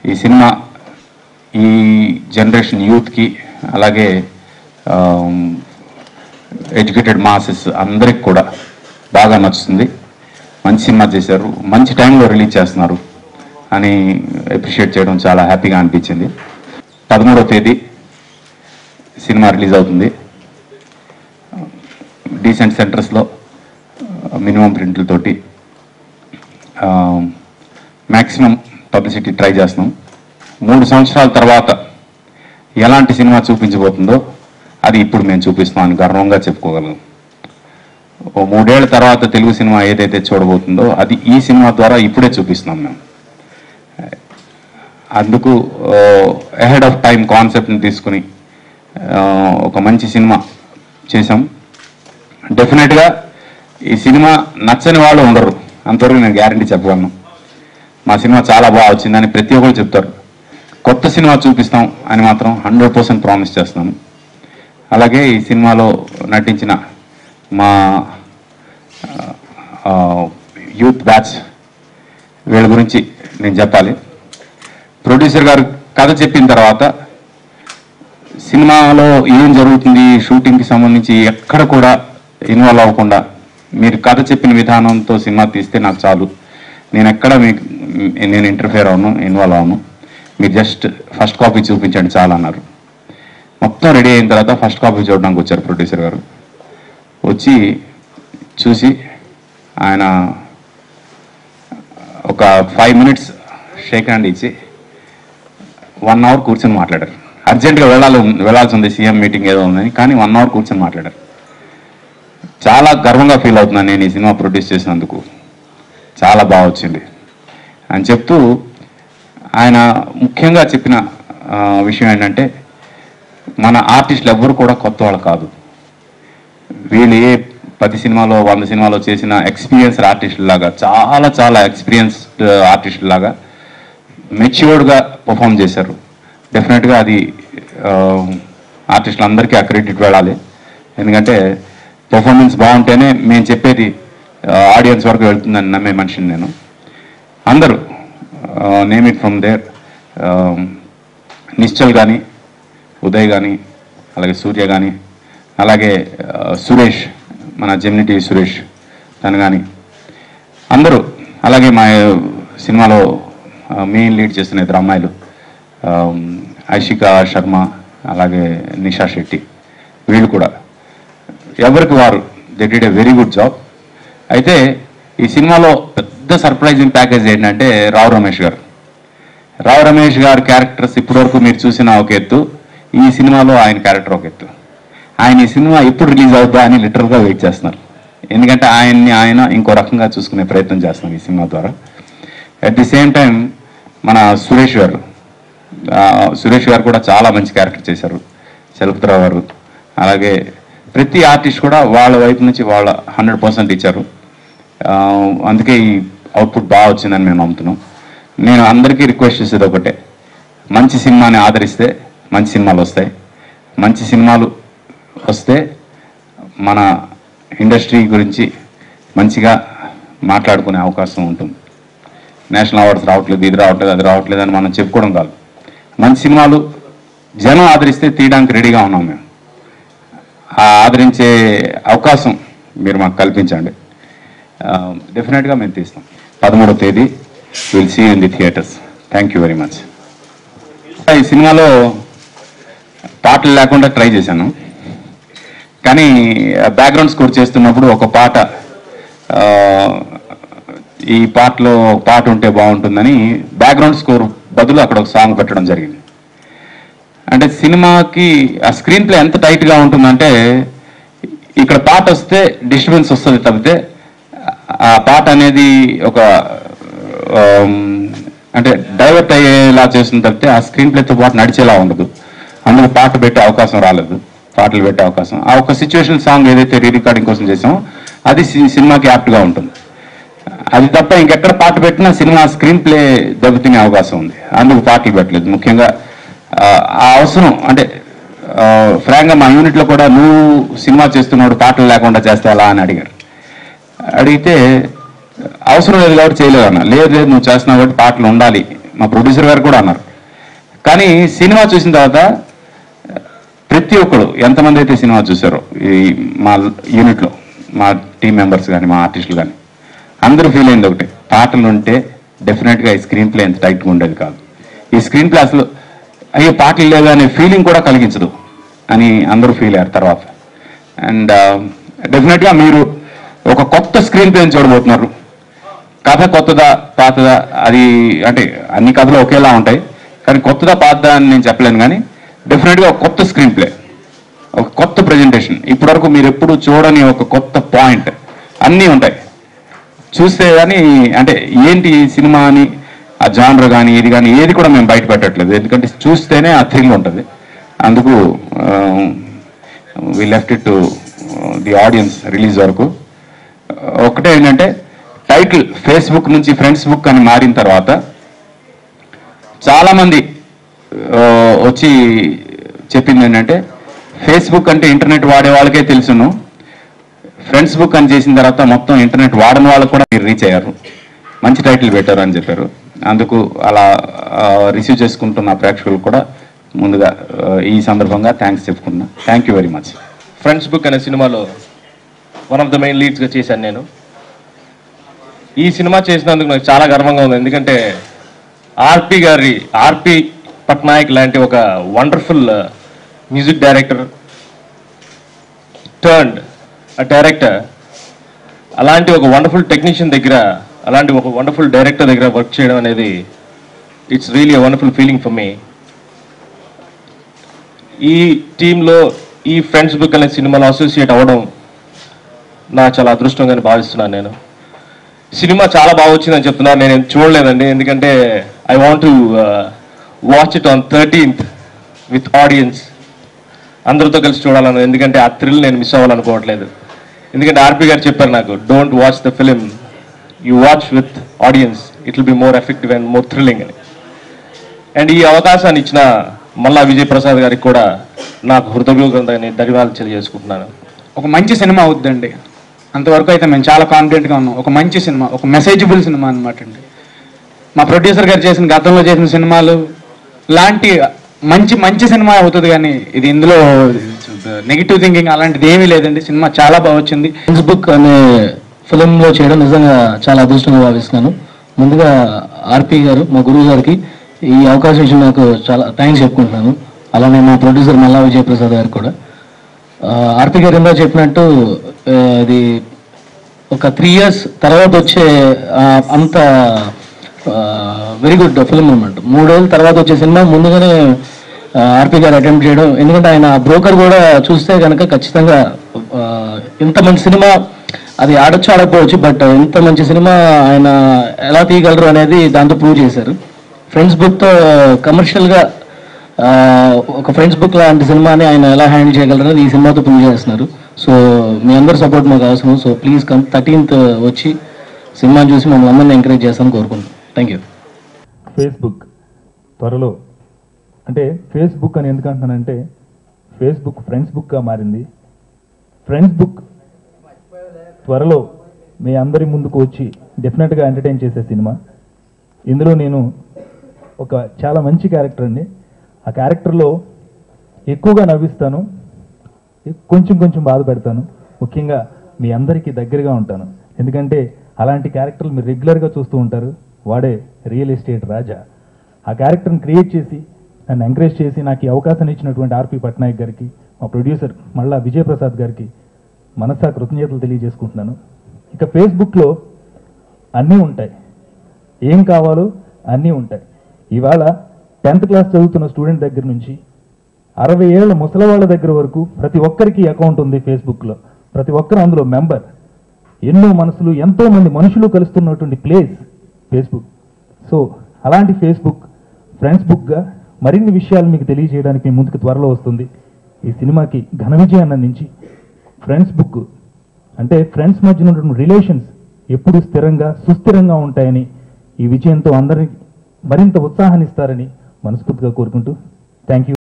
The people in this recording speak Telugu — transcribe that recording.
ఈ సినిమా ఈ జనరేషన్ యూత్కి అలాగే ఎడ్యుకేటెడ్ మాసెస్ అందరికి కూడా బాగా నచ్చుతుంది మంచి సినిమా చేశారు మంచి టైంలో రిలీజ్ చేస్తున్నారు అని అప్రిషియేట్ చేయడం చాలా హ్యాపీగా అనిపించింది పదమూడవ తేదీ సినిమా రిలీజ్ అవుతుంది డీసెంట్ సెంటర్స్లో మినిమం ప్రింట్లతోటి మ్యాక్సిమం పబ్లిసిటీ ట్రై చేస్తున్నాం మూడు సంవత్సరాల తర్వాత ఎలాంటి సినిమా చూపించబోతుందో అది ఇప్పుడు మేము చూపిస్తున్నాం గర్వంగా చెప్పుకోగలం ఓ మూడేళ్ల తర్వాత తెలుగు సినిమా ఏదైతే చూడబోతుందో అది ఈ సినిమా ద్వారా ఇప్పుడే చూపిస్తున్నాం మేము అందుకు అహెడ్ ఆఫ్ టైం కాన్సెప్ట్ని తీసుకుని ఆ, ఒక మంచి సినిమా చేసాం డెఫినెట్గా ఈ సినిమా నచ్చని వాళ్ళు ఉండరు అంతవరకు నేను గ్యారంటీ చెప్పగలను మా సినిమా చాలా బాగా వచ్చిందని ప్రతి ఒక్కరు చెప్తారు కొత్త సినిమా చూపిస్తాం అని మాత్రం హండ్రెడ్ పర్సెంట్ ప్రామిస్ చేస్తున్నాను అలాగే ఈ సినిమాలో నటించిన మా ఆ, యూత్ బ్యాచ్ వీళ్ళ గురించి నేను చెప్పాలి ప్రొడ్యూసర్ గారు కథ చెప్పిన తర్వాత సినిమాలో ఏం జరుగుతుంది షూటింగ్కి సంబంధించి ఎక్కడ కూడా ఇన్వాల్వ్ అవ్వకుండా మీరు కథ చెప్పిన విధానంతో సినిమా తీస్తే నాకు చాలు నేను ఎక్కడ మీకు నేను ఇంటర్ఫేర్ అవును ఇన్వాల్వ్ అవును మీరు జస్ట్ ఫస్ట్ కాపీ చూపించండి చాలు అన్నారు మొత్తం రెడీ అయిన తర్వాత ఫస్ట్ కాపీ చూడడానికి వచ్చారు ప్రొడ్యూసర్ గారు వచ్చి చూసి ఆయన ఒక ఫైవ్ మినిట్స్ షేక్ హ్యాండ్ ఇచ్చి వన్ అవర్ కూర్చొని మాట్లాడారు అర్జెంటుగా వెళ్ళాలి వెళ్ళాల్సి ఉంది సీఎం మీటింగ్ ఏదో ఉందని కానీ వన్ అవర్ కూర్చొని మాట్లాడారు చాలా గర్వంగా ఫీల్ అవుతున్నాను నేను ఈ సినిమా ప్రొడ్యూస్ చేసినందుకు చాలా బాగా వచ్చింది అని చెప్తూ ఆయన ముఖ్యంగా చెప్పిన ఆ, విషయం ఏంటంటే మన ఆర్టిస్టులు ఎవ్వరు కూడా కొత్త వాళ్ళు కాదు వీళ్ళు ఏ పది సినిమాలో వంద సినిమాలో చేసిన ఎక్స్పీరియన్స్డ్ ఆర్టిస్టుల లాగా చాలా చాలా ఎక్స్పీరియన్స్డ్ ఆర్టిస్టుల లాగా మెచ్యూర్డ్గా పర్ఫామ్ చేశారు డెఫినెట్గా అది ఆర్టిస్టులందరికీ ఆ క్రెడిట్ వెళ్ళాలి ఎందుకంటే పర్ఫార్మెన్స్ బాగుంటేనే మేము చెప్పేది ఆడియన్స్ వరకు వెళ్తుందని నమ్మే మనిషిని నేను అందరూ name it from there Nishchal కానీ ఉదయ్ కానీ అలాగే సూర్య కానీ అలాగే ఆ, సురేష్ మన జెమినిటీ సురేష్ తను కానీ అందరూ అలాగే మా సినిమాలో మెయిన్ లీడ్ చేస్తున్న ఇద్దరు అమ్మాయిలు ఆ, ఐషిక శర్మ అలాగే నిషా శెట్టి వీళ్ళు కూడా ఎవరికి వారు they did a very good job అయితే ఈ సినిమాలో పెద్ద సర్ప్రైజింగ్ ప్యాకేజ్ ఏంటంటే రావు రమేష్ గారు రావు రమేష్ గారి క్యారెక్టర్స్ ఇప్పటివరకు మీరు చూసిన ఒక ఎత్తు ఈ సినిమాలో ఆయన క్యారెక్టర్ ఒక ఎత్తు ఆయన ఈ సినిమా ఎప్పుడు రిలీజ్ అవుతుందా అని లిటరల్గా వెయిట్ చేస్తున్నారు ఎందుకంటే ఆయన్ని ఆయన ఇంకో రకంగా చూసుకునే ప్రయత్నం చేస్తున్నాం ఈ సినిమా ద్వారా అట్ ది సేమ్ టైం మన సురేష్ గారు ఆ, సురేష్ గారు కూడా చాలా మంచి క్యారెక్టర్ చేశారు చలపతిరావు గారు అలాగే ప్రతి ఆర్టిస్ట్ కూడా వాళ్ళ వైపు నుంచి వాళ్ళ హండ్రెడ్ పర్సెంట్ ఇచ్చారు ఆ, అందుకే ఈ అవుట్పుట్ బాగా వచ్చిందని మేము నమ్ముతున్నాం నేను అందరికీ రిక్వెస్ట్ చేసేది ఒకటే మంచి సినిమాని ఆదరిస్తే మంచి సినిమాలు వస్తాయి మంచి సినిమాలు వస్తే మన ఇండస్ట్రీ గురించి మంచిగా మాట్లాడుకునే అవకాశం ఉంటుంది నేషనల్ అవార్డ్స్ రావట్లేదు ఇది రావట్లేదు అది రావట్లేదు అని మనం చెప్పుకోవడం కాదు మంచి సినిమాలు జనం ఆదరిస్తే తీయడానికి రెడీగా ఉన్నాం మేము ఆ ఆదరించే అవకాశం మీరు మాకు కల్పించండి డెఫినెట్గా మేము తీస్తాం పదమూడవ తేదీ will see in the theatres thank you very much ఈ సినిమాలో పాటలు లేకుండా ట్రై చేశాను కానీ బ్యాక్గ్రౌండ్ స్కోర్ చేస్తున్నప్పుడు ఒక పాట ఆ, ఈ పాటలో ఒక పాట ఉంటే బాగుంటుందని బ్యాక్గ్రౌండ్ స్కోర్ బదులు అక్కడ ఒక సాంగ్ పెట్టడం జరిగింది అంటే సినిమాకి ఆ స్క్రీన్ ప్లే ఎంత టైట్గా ఉంటుందంటే ఇక్కడ పాట వస్తే డిస్టర్బెన్స్ వస్తుంది తప్పితే ఆ పాట అనేది ఒక ఆమ్, అంటే డైవర్ట్ అయ్యేలా చేస్తుంది తప్పితే ఆ స్క్రీన్ ప్లేతో పాటు నడిచేలా ఉండదు అందుకు పాట పెట్టే అవకాశం రాలేదు పాటలు పెట్టే అవకాశం ఆ ఒక సిచ్యువేషన్ సాంగ్ ఏదైతే రీ రికార్డింగ్ కోసం చేసామో అది సి- సినిమాకి యాప్ట్గా ఉంటుంది అది తప్ప ఇంకెక్కడ పాట పెట్టినా సినిమా స్క్రీన్ ప్లే దెబ్బతినే అవకాశం ఉంది అందుకు పాటలు పెట్టలేదు ముఖ్యంగా ఆ, ఆ అవసరం అంటే ఫ్రాంక్గా మా యూనిట్లో కూడా నువ్వు సినిమా చేస్తున్నాడు పాటలు లేకుండా చేస్తే ఎలా అని అడిగారు అడిగితే అవసరం లేదు కాబట్టి చేయలేదు అన్న లేదు లేదు నువ్వు చేస్తున్నావు కాబట్టి పాటలు ఉండాలి మా ప్రొడ్యూసర్ గారు కూడా అన్నారు కానీ సినిమా చూసిన తర్వాత ప్రతి ఒక్కరు ఎంతమంది అయితే సినిమా చూసారో ఈ మా యూనిట్లో మా టీం మెంబర్స్ కానీ మా ఆర్టిస్టులు కానీ అందరూ ఫీల్ అయింది ఒకటి పాటలు ఉంటే డెఫినెట్గా ఈ స్క్రీన్ ప్లే ఎంత టైట్గా ఉండేది కాదు ఈ స్క్రీన్ ప్లే అసలు అయ్యో పాటలు లేదా అనే ఫీలింగ్ కూడా కలిగించదు అని అందరూ ఫీల్ అయ్యారు తర్వాత అండ్ డెఫినెట్గా మీరు ఒక కొత్త స్క్రీన్ ప్లేని చూడబోతున్నారు కథ కొత్తదా పాతదా అది అంటే అన్ని కథలు ఒకేలా ఉంటాయి కానీ కొత్తదా పాతదా అని నేను చెప్పలేను కానీ డెఫినెట్గా ఒక కొత్త స్క్రీన్ ప్లే ఒక కొత్త ప్రజెంటేషన్ ఇప్పటివరకు మీరు ఎప్పుడు చూడని ఒక కొత్త పాయింట్ అన్నీ ఉంటాయి చూస్తే కానీ అంటే ఏంటి ఈ సినిమా అని ఆ జానర్ కానీ ఇది కానీ ఏది కూడా మేము బయట పెట్టట్లేదు ఎందుకంటే చూస్తేనే ఆ థ్రిల్ ఉంటుంది అందుకు we left it to the audience release వరకు ఒకటే ఏంటంటే టైటిల్ ఫేస్బుక్ నుంచి ఫ్రెండ్స్ బుక్ అని మారిన తర్వాత చాలామంది ఆ, వచ్చి చెప్పింది ఏంటంటే ఫేస్బుక్ అంటే ఇంటర్నెట్ వాడే వాళ్ళకే తెలుసును ఫ్రెండ్స్ బుక్ అని చేసిన తర్వాత మొత్తం ఇంటర్నెట్ వాడని వాళ్ళకు కూడా మీరు రీచ్ అయ్యారు మంచి టైటిల్ పెట్టారు అని చెప్పారు అందుకు అలా రిసీవ్ చేసుకుంటున్న ప్రేక్షకులు కూడా ముందుగా ఆ, ఈ సందర్భంగా థ్యాంక్స్ చెప్పుకుంటున్నా thank you very much Friends Book అనే సినిమాలో వన్ ఆఫ్ ద మెయిన్ లీడ్స్గా చేశాను నేను ఈ సినిమా చేసినందుకు నాకు చాలా గర్వంగా ఉంది ఎందుకంటే ఆర్పి గారి ఆర్పి పట్నాయక్ లాంటి ఒక వండర్ఫుల్ మ్యూజిక్ డైరెక్టర్ టర్న్డ్ ఆ డైరెక్టర్ అలాంటి ఒక వండర్ఫుల్ టెక్నీషియన్ దగ్గర అలాంటి ఒక వండర్ఫుల్ డైరెక్టర్ దగ్గర వర్క్ చేయడం అనేది it's really a wonderful feeling for me ఈ టీంలో ఈ ఫ్రెండ్స్ బుక్ అనే సినిమాలో అసోసియేట్ అవ్వడం నా చాలా అదృష్టంగా భావిస్తున్నాను నేను సినిమా చాలా బాగా వచ్చిందని చెప్తున్నారు నేను చూడలేదండి ఎందుకంటే I want to watch it on thirteenth with audience అందరితో కలిసి చూడాలను ఎందుకంటే ఆ థ్రిల్ నేను మిస్ అవ్వాలనుకోవట్లేదు ఎందుకంటే ఆర్పి గారు చెప్పారు నాకు don't watch the film you watch with audience it will be more effective and more thrilling అని అండ్ ఈ అవకాశాన్ని ఇచ్చిన మల్లా విజయ్ ప్రసాద్ గారికి కూడా నాకు హృదయపూర్వకమైన ధన్యవాదాలు తెలియజేసుకుంటున్నాను ఒక మంచి సినిమా అవుద్దండి అంతవరకు అయితే మేము చాలా కాన్ఫిడెంట్గా ఉన్నాం ఒక మంచి సినిమా ఒక మెసేజబుల్ సినిమా అనమాట అండి మా ప్రొడ్యూసర్ గారు చేసిన గతంలో చేసిన సినిమాలు లాంటి మంచి మంచి సినిమా అవుతుంది కానీ ఇది ఇందులో నెగిటివ్ థింకింగ్ అలాంటిది ఏమీ లేదండి సినిమా చాలా బాగా వచ్చింది ఫ్రెండ్స్ బుక్ అనే ఫిలింలో చేయడం నిజంగా చాలా అదృష్టంగా భావిస్తున్నాను ముందుగా ఆర్పి గారు మా గురువు గారికి ఈ అవకాశం ఇచ్చిన నాకు చాలా థ్యాంక్స్ చెప్పుకుంటున్నాను అలానే మా ప్రొడ్యూసర్ మల్లా విజయప్రసాద్ గారికి కూడా ఆ, ఆర్పి గారు ఇందా చెప్పినట్టు ఆ, ఇది ఒక త్రీ ఇయర్స్ తర్వాత వచ్చే ఆ, అంత వెరీ గుడ్ ఫిల్మ్ అనమాట మూడేళ్ళ తర్వాత వచ్చే సినిమా ముందుగానే ఆ, ఆర్పి గారు అటెంప్ట్ చేయడం ఎందుకంటే ఆయన బ్రోకర్ కూడా చూస్తే కనుక ఖచ్చితంగా ఆ, ఇంత మంచి సినిమా అది ఆడొచ్చు ఆడకపోవచ్చు బట్ ఇంత మంచి సినిమా ఆయన ఎలా తీయగలరు అనేది దాంతో ప్రూవ్ చేశారు ఫ్రెండ్స్ బుక్తో కమర్షియల్గా ఒక ఫ్రెండ్స్ బుక్ లాంటి సినిమాని ఆయన ఎలా హ్యాండిల్ చేయగలరు అనేది ఈ సినిమాతో ప్రూవ్ చేస్తున్నారు సో మీ అందరి సపోర్ట్ మాకు అవసరం సో ప్లీజ్ కమ్ థర్టీన్త్ వచ్చి సినిమాని చూసి మమ్మల్ని అందరిని ఎంకరేజ్ చేస్తాను కోరుకుంటున్నాను థ్యాంక్ యూ ఫేస్బుక్ త్వరలో అంటే ఫేస్బుక్ అని ఎందుకు అంటున్నానంటే ఫేస్బుక్ ఫ్రెండ్స్ బుక్గా మారింది ఫ్రెండ్స్ బుక్ త్వరలో మీ అందరి ముందుకు వచ్చి డెఫినెట్గా ఎంటర్టైన్ చేసే సినిమా ఇందులో నేను ఒక చాలా మంచి క్యారెక్టర్ అండి ఆ క్యారెక్టర్లో ఎక్కువగా నవ్విస్తాను కొంచెం కొంచెం బాధ పెడతాను ముఖ్యంగా మీ అందరికీ దగ్గరగా ఉంటాను ఎందుకంటే అలాంటి క్యారెక్టర్లు మీరు రెగ్యులర్గా చూస్తూ ఉంటారు వాడే రియల్ ఎస్టేట్ రాజా ఆ క్యారెక్టర్ని క్రియేట్ చేసి నన్ను ఎంకరేజ్ చేసి నాకు ఈ అవకాశం ఇచ్చినటువంటి ఆర్పి పట్నాయక్ గారికి మా ప్రొడ్యూసర్ మళ్ళా విజయప్రసాద్ గారికి మనసా కృతజ్ఞతలు తెలియజేసుకుంటున్నాను ఇక ఫేస్బుక్లో అన్నీ ఉంటాయి ఏం కావాలో అన్నీ ఉంటాయి ఇవాళ టెన్త్ క్లాస్ చదువుతున్న స్టూడెంట్ దగ్గర నుంచి అరవై ఏళ్ళ ముసలవాళ్ళ దగ్గర వరకు ప్రతి ఒక్కరికి అకౌంట్ ఉంది ఫేస్బుక్లో ప్రతి ఒక్కరు అందులో మెంబర్ ఎన్నో మనసులు ఎంతో మంది మనుషులు కలుస్తున్నటువంటి ప్లేస్ ఫేస్బుక్ సో అలాంటి ఫేస్బుక్ ఫ్రెండ్స్ బుక్గా మరిన్ని విషయాలు మీకు తెలియజేయడానికి మీ ముందుకు త్వరలో వస్తుంది ఈ సినిమాకి ఘన విజయాన్ని అందించి ఫ్రెండ్స్ బుక్ అంటే ఫ్రెండ్స్ మధ్య ఉన్నటువంటి రిలేషన్స్ ఎప్పుడు స్థిరంగా సుస్థిరంగా ఉంటాయని ఈ విజయంతో అందరికి మరింత ఉత్సాహాన్ని ఇస్తారని మనస్ఫూర్తిగా కోరుకుంటూ థ్యాంక్ యూ